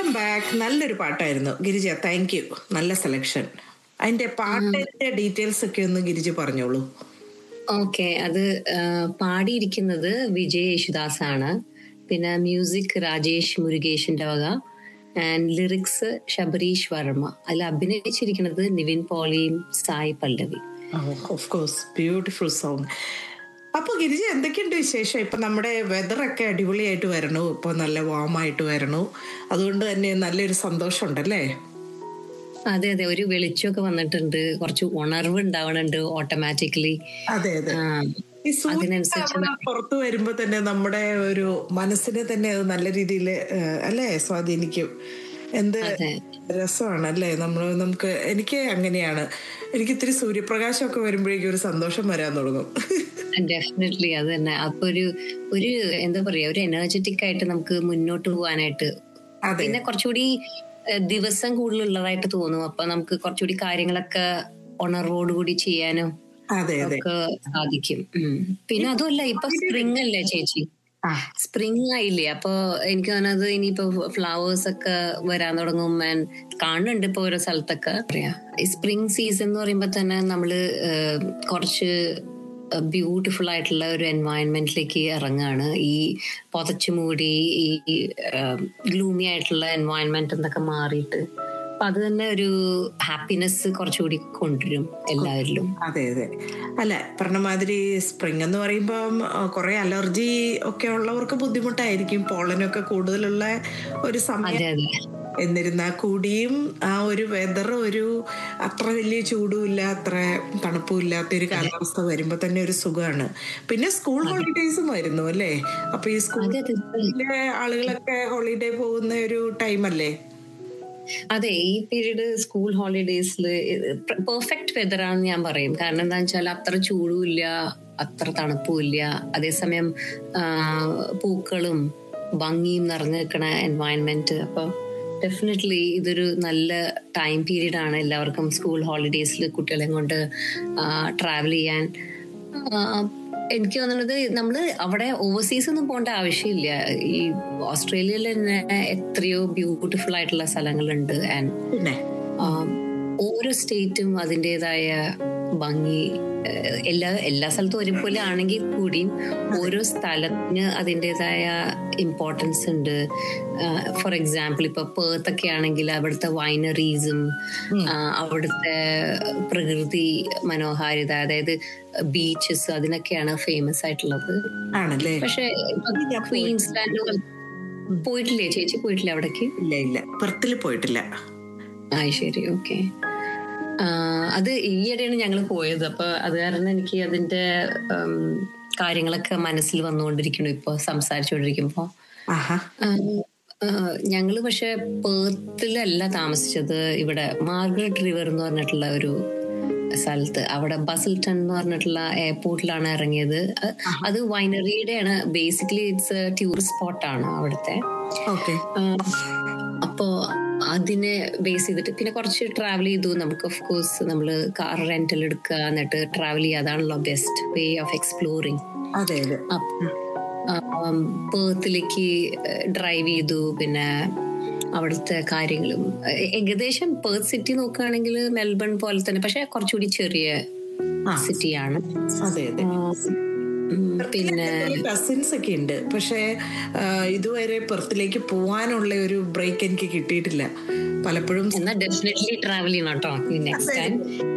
Back നല്ലൊരു പാട്ടായിരുന്നു Girija thank you നല്ല സെലക്ഷൻ അതിന്റെ പാട്ടിന്റെ ഡീറ്റെയിൽസ് ഒക്കെ ഒന്ന് ഗിരിജ പറഞ്ഞോളൂ ഓക്കെ അത് ആ, പാടിയിരിക്കുന്നത് വിജയ് യേശുദാസ് ആണ് പിന്നെ മ്യൂസിക് രാജേഷ് മുരുകേഷിന്റെ വക ആൻഡ് ലിറിക്സ് ശബരീഷ് വർമ്മ അതിൽ അഭിനയിച്ചിരിക്കുന്നത് നിവിൻ പോളിയും Sai Pallavi of course beautiful song അപ്പൊ ഗിരിജ എന്തൊക്കെയുണ്ട് വിശേഷം ഇപ്പൊ നമ്മുടെ വെതറൊക്കെ അടിപൊളിയായിട്ട് വരണു ഇപ്പൊ നല്ല വാമായിട്ട് വരണു അതുകൊണ്ട് തന്നെ നല്ലൊരു സന്തോഷം ഉണ്ടല്ലേ അതെ അതെ ഒരു വെളിച്ചമൊക്കെ വന്നിട്ടുണ്ട് കുറച്ച് ഉണർവ് ഉണ്ടാവണുണ്ട് ഓട്ടോമാറ്റിക്കലി അതെ അതെ ഈ സൂര്യൻ അതിനനുസരിച്ച് നമ്മള് പുറത്തു വരുമ്പോ തന്നെ നമ്മുടെ ഒരു മനസ്സിനെ തന്നെ അത് നല്ല രീതിയിൽ അല്ലേ സ്വാധീനിക്കും എന്ത് അതെ രസമാണ് അല്ലേ നമ്മൾ നമുക്ക് എനിക്ക് അങ്ങനെയാണ് എനിക്ക് ഇത്തിരി സൂര്യപ്രകാശമൊക്കെ വരുമ്പോഴേക്കും ഒരു സന്തോഷം വരാൻ തുടങ്ങും ഡെഫിനറ്റ്ലി അത് തന്നെ അപ്പൊ ഒരു ഒരു എന്താ പറയാ ഒരു എനർജറ്റിക് ആയിട്ട് നമുക്ക് മുന്നോട്ട് പോകാനായിട്ട് അതെ പിന്നെ കുറച്ചുകൂടി ഏഹ്, ദിവസം കൂടുതലുള്ളതായിട്ട് തോന്നും അപ്പൊ നമുക്ക് കുറച്ചുകൂടി കാര്യങ്ങളൊക്കെ ഉണർവോടുകൂടി ചെയ്യാനും അതെ അതെ ഒക്കെ സാധിക്കും ഉം. പിന്നെ അതുമല്ല ഇപ്പൊ സ്പ്രിംഗ് അല്ലേ ചേച്ചി ആ സ്പ്രിംഗ് ആയില്ലേ അപ്പൊ എനിക്ക് തോന്നുന്നത് ഇനിയിപ്പോ ഫ്ലവേഴ്സ് ഒക്കെ വരാൻ തുടങ്ങും ആൻഡ് കാണുന്നുണ്ട് ഇപ്പൊ ഓരോ സ്ഥലത്തൊക്കെ പറയാ ഈ സ്പ്രിംഗ് സീസൺ എന്ന് പറയുമ്പോ തന്നെ നമ്മള് ഏഹ്, കുറച്ച് ബ്യൂട്ടിഫുൾ ആയിട്ടുള്ള ഒരു എൻവയൺമെന്റിലേക്ക് ഇറങ്ങാണ് ഈ പുതച്ചു മൂടി ഈ ഗ്ലൂമി ആയിട്ടുള്ള എൻവയൺമെന്റ് എന്നൊക്കെ മാറിയിട്ട് അപ്പൊ അത് തന്നെ ഒരു ഹാപ്പിനെസ് കുറച്ചുകൂടി കൊണ്ടുവരും എല്ലാവരിലും അതെ അതെ അല്ല പറഞ്ഞ മാതിരി സ്പ്രിംഗ് എന്ന് പറയുമ്പം ആ, കുറെ അലർജി ഒക്കെ ഉള്ളവർക്ക് ബുദ്ധിമുട്ടായിരിക്കും പോളനൊക്കെ കൂടുതലുള്ള ഒരു സമയം അതെ അതെ എന്നിരുന്നാൽ കൂടിയും ആ ഒരു വെതർ ഒരു അത്ര വലിയ ചൂടും ഇല്ല അത്ര തണുപ്പും ഇല്ലാത്ത ഒരു കാലാവസ്ഥ വരുമ്പോ തന്നെ ഒരു സുഖമാണ് പിന്നെ സ്കൂൾ ഹോളിഡേയ്സും വരുന്നു അല്ലേ അപ്പൊ ഈ അതെ അതെ സ്കൂളിലെ ആളുകളൊക്കെ ഹോളിഡേ പോകുന്ന ഒരു ടൈമല്ലേ അതെ ഈ പീരീഡ് സ്കൂൾ ഹോളിഡേയ്സിൽ പെർഫെക്റ്റ് വെതർ ആണെന്ന് ഞാൻ പറയും കാരണം എന്താ വെച്ചാൽ അത്ര ചൂടും ഇല്ല അത്ര തണുപ്പും ഇല്ല അതേസമയം ആ, പൂക്കളും ഭംഗിയും നിറഞ്ഞു നിൽക്കണ എൻവയൺമെന്റ് അപ്പൊ ഡെഫിനറ്റ്ലി ഇതൊരു നല്ല ടൈം പീരീഡ് ആണ് എല്ലാവർക്കും സ്കൂൾ ഹോളിഡേയ്സിൽ കുട്ടികളെ കൊണ്ട് ട്രാവൽ ചെയ്യാൻ ആ, എനിക്ക് തോന്നുന്നത് നമ്മള് അവിടെ ഓവർസീസ് ഒന്നും പോകേണ്ട ആവശ്യമില്ല ഈ ഓസ്ട്രേലിയയിൽ തന്നെ എത്രയോ ബ്യൂട്ടിഫുൾ ആയിട്ടുള്ള സ്ഥലങ്ങളുണ്ട് ആൻഡ് പിന്നെ ഓരോ സ്റ്റേറ്റും അതിൻ്റെതായ ഭംഗി ഏഹ്, എല്ലാ എല്ലാ സ്ഥലത്തും ഒരുപോലെ ആണെങ്കിൽ കൂടിയും ഓരോ സ്ഥലത്തിന് അതിൻ്റെതായ ഇമ്പോർട്ടൻസ് ഉണ്ട് ഫോർ എക്സാമ്പിൾ ഇപ്പൊ പേർത്ത് ഒക്കെ ആണെങ്കിൽ അവിടുത്തെ വൈനറീസും അവിടുത്തെ പ്രകൃതി മനോഹാരിത അതായത് ബീച്ചസ് അതിനൊക്കെയാണ് ഫേമസ് ആയിട്ടുള്ളത് ആണല്ലേ പക്ഷെ ക്വീൻസ്ലാൻഡ് പോയിട്ടില്ലേ ചേച്ചി പോയിട്ടില്ലേ അവിടേക്ക് ഇല്ല ഇല്ല പെർത്തിൽ പോയിട്ടില്ല ആ ശരി ഓക്കെ അത് ഈയിടെയാണ് ഞങ്ങൾ പോയത് അപ്പൊ അത് കാരണം എനിക്ക് അതിന്റെ ഉം, കാര്യങ്ങളൊക്കെ മനസ്സിൽ വന്നുകൊണ്ടിരിക്കുന്നു ഇപ്പൊ സംസാരിച്ചുകൊണ്ടിരിക്കുമ്പോ ആഹാ ആഹ് ഞങ്ങള് പക്ഷെ പേർത്തിലല്ല താമസിച്ചത് ഇവിടെ മാർഗരറ്റ് റിവർ എന്ന് പറഞ്ഞിട്ടുള്ള ഒരു സ്ഥലത്ത് അവിടെ ബസിൽട്ടൺ എന്ന് പറഞ്ഞിട്ടുള്ള എയർപോർട്ടിലാണ് ഇറങ്ങിയത് അ- അത് വൈനറിയുടെയാണ് ബേസിക്കലി ഇറ്റ്സ് ടൂറിസ്റ്റ് സ്പോട്ടാണ് അവിടുത്തെ ഓക്കെ ആഹ് അപ്പോ അതിനെ ബേസ് ചെയ്തിട്ട് പിന്നെ കുറച്ച് ട്രാവൽ ചെയ്തു നമുക്ക് ഓഫ് കോഴ്സ് നമ്മൾ കാർ റെന്റൽ എടുക്കുക എന്നിട്ട് ട്രാവൽ ചെയ്യുക അതാണല്ലോ ബെസ്റ്റ് വേ ഓഫ് എക്സ്പ്ലോറിങ് അതെ അതെ പേർത്തിലേക്ക് ഡ്രൈവ് ചെയ്തു പിന്നെ അവിടുത്തെ കാര്യങ്ങളും ഏ- ഏകദേശം പേർത്ത് സിറ്റി നോക്കുകയാണെങ്കിൽ മെൽബൺ പോലെ തന്നെ പക്ഷെ കുറച്ചുകൂടി ചെറിയ ആ. സിറ്റിയാണ് അതെ അതെ പിന്നെ കസിൻസ് ഒക്കെ ഉണ്ട് പക്ഷേ ആ, ഇതുവരെ പെർത്തിലേക്ക് പോവാനുള്ള ഒരു ബ്രേക്ക് എനിക്ക് കിട്ടിയിട്ടില്ല പലപ്പോഴും എന്നാ ഡെഫിനറ്റ്ലി ട്രാവൽ ചെയ്യണം കേട്ടോ നെക്സ്റ്റ് ടൈം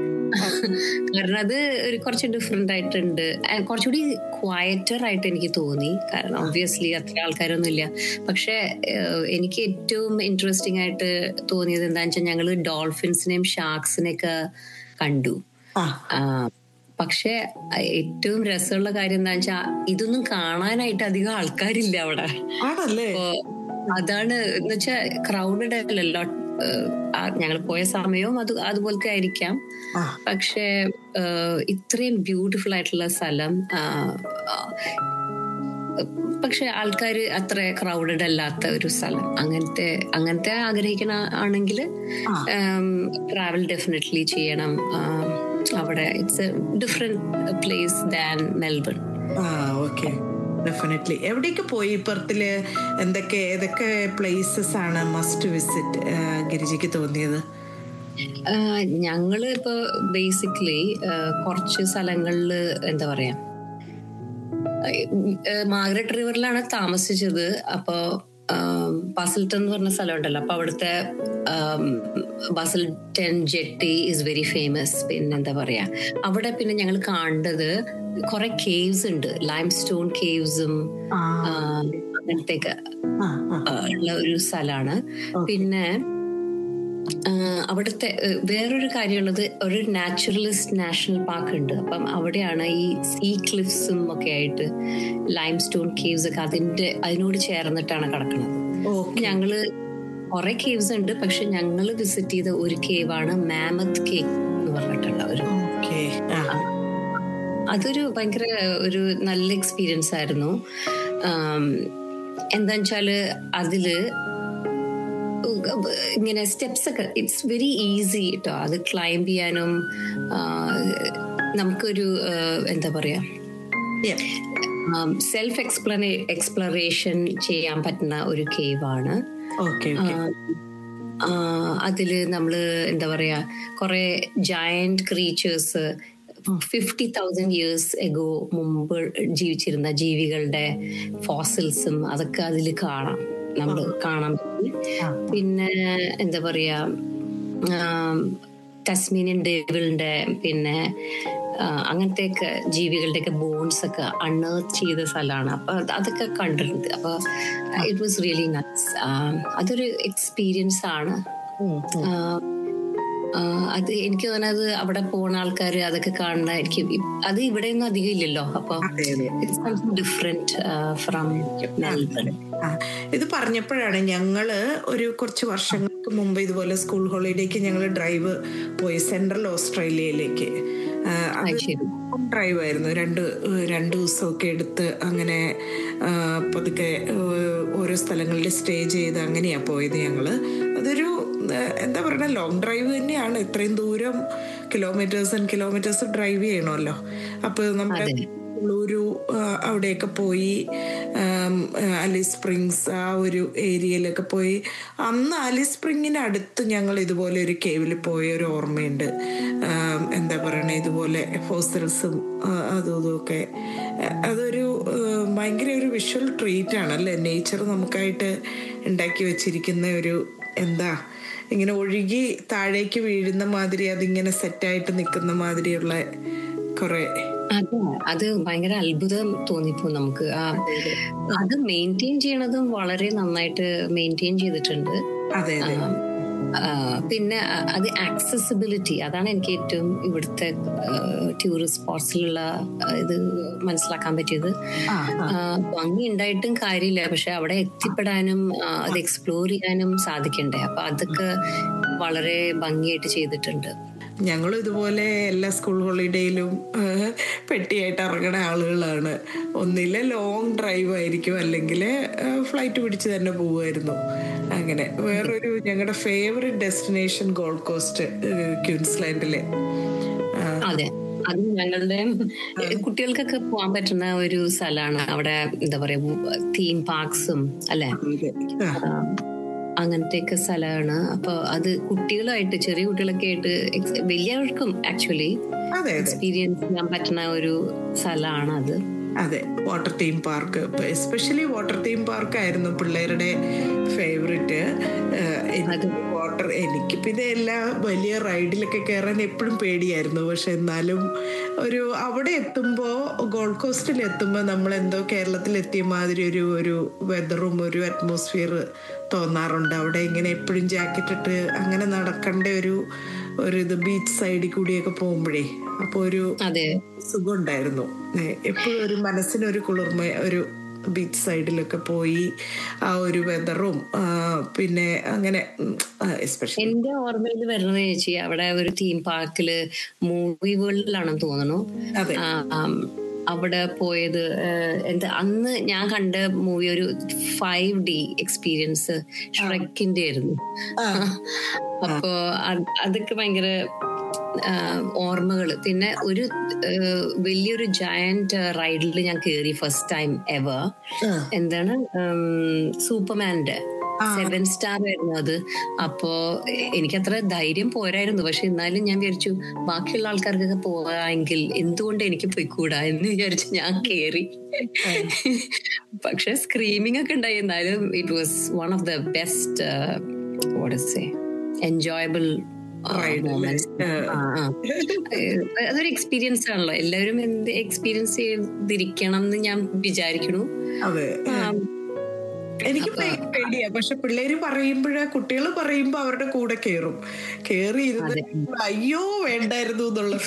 കാരണം അത് ഒരു കുറച്ച് ഡിഫറെന്റ് ആയിട്ടുണ്ട് And കുറച്ചുകൂടി ക്വയറ്റർ ആയിട്ട് എനിക്ക് തോന്നി കാരണം ഒബ്വിയസ്ലി അത്ര ആൾക്കാരൊന്നും ഇല്ല പക്ഷെ ഏഹ്, എനിക്ക് ഏറ്റവും ഇൻട്രസ്റ്റിംഗ് ആയിട്ട് തോന്നിയത് എന്താണെന്ന് വെച്ചാൽ ഞങ്ങള് ഡോൾഫിൻസിനെയും ഷാർക്സിനെയൊക്കെ കണ്ടു ആ ആ, പക്ഷെ ഏറ്റവും രസമുള്ള കാര്യം എന്താ വെച്ചാൽ ഇതൊന്നും കാണാനായിട്ട് അധികം ആൾക്കാരില്ല അവിടെ ആണല്ലേ അപ്പോ അതാണ് എന്ന് വെച്ചാ ക്രൗഡഡ് അല്ലല്ലോ ഞങ്ങൾ പോയ സമയവും അത് അതുപോലത്തെ ആയിരിക്കാം ആ പക്ഷെ ഏഹ്, ഇത്രയും ബ്യൂട്ടിഫുൾ ആയിട്ടുള്ള സ്ഥലം ആ, ആ, പക്ഷെ ആൾക്കാർ അത്ര ക്രൗഡഡ് അല്ലാത്ത ഒരു സ്ഥലം അങ്ങനത്തെ അങ്ങനത്തെ ആഗ്രഹിക്കണ ആണെങ്കിൽ ആ. ട്രാവൽ ഡെഫിനറ്റ്ലി ചെയ്യണം ആ, അവിടെ it's a different place than Melbourne ആ ഓക്കെ ഡെഫിനറ്റ്ലി എവിടെയൊക്കെ പോയി പെർത്തില് എന്തൊക്കെ ഏതൊക്കെ പ്ലേസസ് ആണ് മസ്റ്റ് വിസിറ്റ് ഗിരിജയ്ക്ക് തോന്നിയത് ആഹ് ഞങ്ങള് ഇപ്പൊ ബേസിക്കലി കുറച്ച് സ്ഥലങ്ങളില് എന്താ പറയാ ആഹ് മാർഗ്രറ്റ് റിവറിലാണ് താമസിച്ചത് അപ്പോ ബസൽട്ടൺ എന്ന് പറഞ്ഞ സ്ഥലം ഉണ്ടല്ലോ അപ്പൊ അവിടുത്തെ Busselton jetty is very famous പിന്നെ എന്താ പറയാ അവിടെ പിന്നെ ഞങ്ങൾ കണ്ടത് കുറെ കേവ്സ് ഉണ്ട് ലൈം സ്റ്റോൺ കേവ്സും അങ്ങനത്തെയൊക്കെ ആ, ആ. ആഹ് ഉള്ള ഒരു സ്ഥലമാണ് പിന്നെ ആഹ് അവിടുത്തെ ഏഹ് വേറൊരു കാര്യമുള്ളത് ഒരു നാച്ചുറലിസ്റ്റ് നാഷണൽ പാർക്ക് ഉണ്ട് അപ്പം അവിടെയാണ് ഈ സീ ക്ലിഫ്സും ഒക്കെ ആയിട്ട് ലൈം സ്റ്റോൺ കേവ്സ് ഒക്കെ അതിന്റെ അതിനോട് ചേർന്നിട്ടാണ് കിടക്കുന്നത് ഓക്കെ ഞങ്ങള് കുറെ കേവ്സ് ഉണ്ട് പക്ഷെ ഞങ്ങൾ വിസിറ്റ് ചെയ്ത ഒരു കേവാണ് മാമത്ത് കേക്ക് എന്ന് പറഞ്ഞിട്ടുള്ള ഒരു ഓക്കെ ആ അതൊരു ഭയങ്കര ഒരു നല്ല എക്സ്പീരിയൻസ് ആയിരുന്നു ആം, എന്താന്ന് വെച്ചാല് അതില് ഇങ്ങനെ സ്റ്റെപ്സ് ഒക്കെ ഇറ്റ്സ് വെരി ഈസി കേട്ടോ അത് ക്ലൈംബ് ചെയ്യാനും ആ, നമുക്കൊരു ആ, എന്താ പറയാ Yeah. സെൽഫ് എക്സ്പ്ലനേ എക്സ്പ്ലറേഷൻ ചെയ്യാൻ പറ്റുന്ന ഒരു കേവാണ് ഓക്കെ ഓക്കെ അതില് നമ്മള് എന്താ പറയാ കുറെ giant creatures fifty thousand years ago മുമ്പ് ജീവിച്ചിരുന്ന ജീവികളുടെ ഫോസിൽസും അതൊക്കെ അതിൽ കാണാം നമ്മൾ കാണാൻ പറ്റും പിന്നെ എന്താ പറയാ ടസ്മീനിയൻ ഡേവിളിന്റെ പിന്നെ ആ, അങ്ങനത്തെയൊക്കെ ജീവികളുടെയൊക്കെ ബോൺസ് ഒക്കെ അണ്ണേർത്ത് ചെയ്ത സ്ഥലമാണ് അപ്പൊ അത് അതൊക്കെ കണ്ടിട്ടുണ്ട് അപ്പൊ ഇറ്റ് വാസ് റിയലി നൈസ് അതൊരു എക്സ്പീരിയൻസ് ആണ് ആ, ആ, അത് എനിക്ക് തോന്നുന്നത് അവിടെ പോണ ആൾക്കാർ അതൊക്കെ കാണുന്നതായിരിക്കും ഇ- അത് ഇവിടെയൊന്നും അധികം ഇല്ലല്ലോ അപ്പൊ അതെ അതെ it's something different from Melbourne ആ, ഇത് പറഞ്ഞപ്പോഴാണ് ഞങ്ങള് ഒരു കുറച്ച് വർഷങ്ങൾക്ക് മുമ്പ് ഇതുപോലെ സ്കൂൾ ഹോളിഡേക്ക് ഞങ്ങൾ ഡ്രൈവ് പോയി സെൻട്രൽ ഓസ്ട്രേലിയയിലേക്ക് ആ, അത് ശരി ഡ്രൈവ് ആയിരുന്നു രണ്ട് ഏഹ് രണ്ട് ദിവസമൊക്കെ എടുത്ത് അങ്ങനെ ആ, പതുക്കെ ഏഹ് ഓരോ സ്ഥലങ്ങളിൽ സ്റ്റേ ചെയ്ത് അങ്ങനെയാ പോയത് ഞങ്ങള് അതൊരു ഏഹ് എന്താ പറയുക ലോങ് ഡ്രൈവ് തന്നെയാണ് ഇത്രയും ദൂരം കിലോമീറ്റേഴ്സ് ആൻഡ് കിലോമീറ്റേഴ്സ് ഡ്രൈവ് ചെയ്യണമല്ലോ അപ്പൊ നമ്മുടെ അതെ. ഒരു അവിടെയൊക്കെ പോയി ആം, ആ, അലിസ് സ്പ്രിങ്സ് ആ ഒരു ഏരിയയിലൊക്കെ പോയി അന്ന് അലിസ് സ്പ്രിങ്ങിന് അടുത്ത് ഞങ്ങൾ ഇതുപോലെ ഒരു കേവിൽ പോയ ഒരു ഓർമ്മയുണ്ട് ആം, എന്താ പറയണേ ഇതുപോലെ ഫോസിൽസും അതും ഇതും ഒക്കെ ആ, അതൊരു ആ, ഭയങ്കര ഒരു വിഷ്വൽ ട്രീറ്റ് ആണ് അല്ലേ നേച്ചർ നമുക്കായിട്ട് ഉണ്ടാക്കി വെച്ചിരിക്കുന്ന ഒരു എന്താ ഇങ്ങനെ ഒഴുകി താഴേക്ക് വീഴുന്ന മാതിരി അതിങ്ങനെ സെറ്റായിട്ട് നിൽക്കുന്ന മാതിരിയുള്ള കുറെ അതെ അത് ഭയങ്കര അത്ഭുതം തോന്നിപ്പോ നമുക്ക് ആ അത് മെയിൻറ്റെയിൻ ചെയ്യണതും വളരെ നന്നായിട്ട് മെയിൻറ്റെയിൻ ചെയ്തിട്ടുണ്ട് അതെ അതെ ആ, ആ, പിന്നെ അ- അത് ആക്സസിബിലിറ്റി അതാണ് എനിക്ക് ഏറ്റവും ഇവിടുത്തെ ടൂറിസ്റ്റ് സ്പോട്സിലുള്ള ഇത് മനസ്സിലാക്കാൻ പറ്റിയത് ആ ആ ആ, ഭംഗി ഉണ്ടായിട്ടും കാര്യമില്ല പക്ഷെ അവിടെ എത്തിപ്പെടാനും ആ, അത് എക്സ്പ്ലോർ ചെയ്യാനും സാധിക്കണ്ടേ അപ്പൊ അതൊക്കെ വളരെ ഭംഗിയായിട്ട് ചെയ്തിട്ടുണ്ട് ഞങ്ങളും ഇതുപോലെ എല്ലാ സ്കൂൾ ഹോളിഡേയിലും ഏഹ്, പെട്ടിയായിട്ട് ഇറങ്ങുന്ന ആളുകളാണ് ഒന്നില്ല ലോങ് ഡ്രൈവ് ആയിരിക്കും അല്ലെങ്കിൽ ഫ്ലൈറ്റ് പിടിച്ച് തന്നെ പോവുമായിരുന്നു അങ്ങനെ വേറൊരു ഞങ്ങളുടെ ഫേവററ്റ് ഡെസ്റ്റിനേഷൻ ഗോൾഡ് കോസ്റ്റ് ക്യൂൻസ്ലാൻഡിലെ ആ, അതെ അത് ഞങ്ങളുടെ കുട്ടികൾക്കൊക്കെ പോകാൻ പറ്റുന്ന ഒരു സ്ഥലമാണ് അവിടെ എന്താ പറയാ തീം പാർക്സും അല്ലെ അതെ. ആ, അങ്ങനത്തെയൊക്കെ സ്ഥലമാണ് അപ്പൊ അത് കുട്ടികളായിട്ട് ചെറിയ കുട്ടികളൊക്കെ ആയിട്ട് ex- വലിയവർക്കും ആക്ച്വലി അതെ അതെ എക്സ്പീരിയൻസ് ചെയ്യാൻ പറ്റുന്ന ഒരു സ്ഥലമാണ് അത് അതെ water theme park especially water theme park ആയിരുന്നു പിള്ളേരുടെ ഫേവറേറ്റ് വാട്ടർ എനിക്ക് പിന്നെ എല്ലാ വലിയ റൈഡിലൊക്കെ കയറാൻ എപ്പോഴും പേടിയായിരുന്നു പക്ഷെ എന്നാലും ഒരു അവിടെ എത്തുമ്പോൾ ഗോൾഡ് കോസ്റ്റിൽ എത്തുമ്പോൾ നമ്മൾ എന്തോ കേരളത്തിൽ എത്തിയ മാതിരി ഒരു ഒരു വെതറും ഒരു അറ്റ്മോസ്ഫിയർ തോന്നാറുണ്ട് അവിടെ ഇങ്ങനെ എപ്പോഴും ജാക്കറ്റ് ഇട്ട് അങ്ങനെ നടക്കേണ്ട ഒരു ഒരു ഇത് ബീച്ച് സൈഡിൽ കൂടിയൊക്കെ പോകുമ്പോഴേ അപ്പോൾ ഒരു അതെ സുഖമുണ്ടായിരുന്നു എപ്പോഴും ഒരു മനസ്സിനൊരു കുളിർമ ഒരു ബീച്ച് സൈഡിലൊക്കെ പോയി ആ ഒരു വെതറും പിന്നെ അങ്ങനെ എസ്പെഷ്യലി എന്റെ ഓർമ്മയിൽ വരുന്നത് ചേച്ചി അവിടെ ഒരു തീം പാർക്കില് മൂവി വേൾഡിലാണെന്ന് തോന്നുന്നു അതെ. ആ, ആം, അവിടെ പോയത് ഏഹ്, എന്താ അന്ന് ഞാൻ കണ്ട മൂവി ഒരു ഫൈവ് ഡി എക്സ്പീരിയൻസ് ഷ്രെക്കിന്റെ ആയിരുന്നു അപ്പോ അത് അതൊക്കെ ഭയങ്കര ഓർമ്മകൾ പിന്നെ ഒരു ആ, വലിയൊരു ജയന്റ് റൈഡിൽ ഞാൻ കയറി ഫസ്റ്റ് ടൈം എവർ എന്താണ് സൂപ്പർമാന്റെ സെവൻ സ്റ്റാർ ആയിരുന്നു അത് അപ്പോ എ- എനിക്കത്ര ധൈര്യം പോരായിരുന്നു പക്ഷെ എന്നാലും ഞാൻ വിചാരിച്ചു ബാക്കിയുള്ള ആൾക്കാർക്കൊക്കെ പോവാമെങ്കിൽ എന്തുകൊണ്ട് എനിക്ക് പോയിക്കൂടാ എന്ന് വിചാരിച്ചു ഞാൻ കേറി പക്ഷെ സ്ക്രീമിംഗ് ഒക്കെ ഉണ്ടായി എന്നാലും it was one of the best what is enjoyable moments അതൊരു എക്സ്പീരിയൻസ് ആണല്ലോ എല്ലാവരും എന്ത് എക്സ്പീരിയൻസ് ചെയ്തിരിക്കണം എന്ന് ഞാൻ വിചാരിക്കണു അതെ എനിക്ക് പേ- പേടിയാ പക്ഷെ പിള്ളേര് പറയുമ്പോഴേ കുട്ടികൾ പറയുമ്പോ അവരുടെ കൂടെ കേറും കേറി ഇരുന്ന് അയ്യോ വേണ്ടായിരുന്നു എന്നുള്ള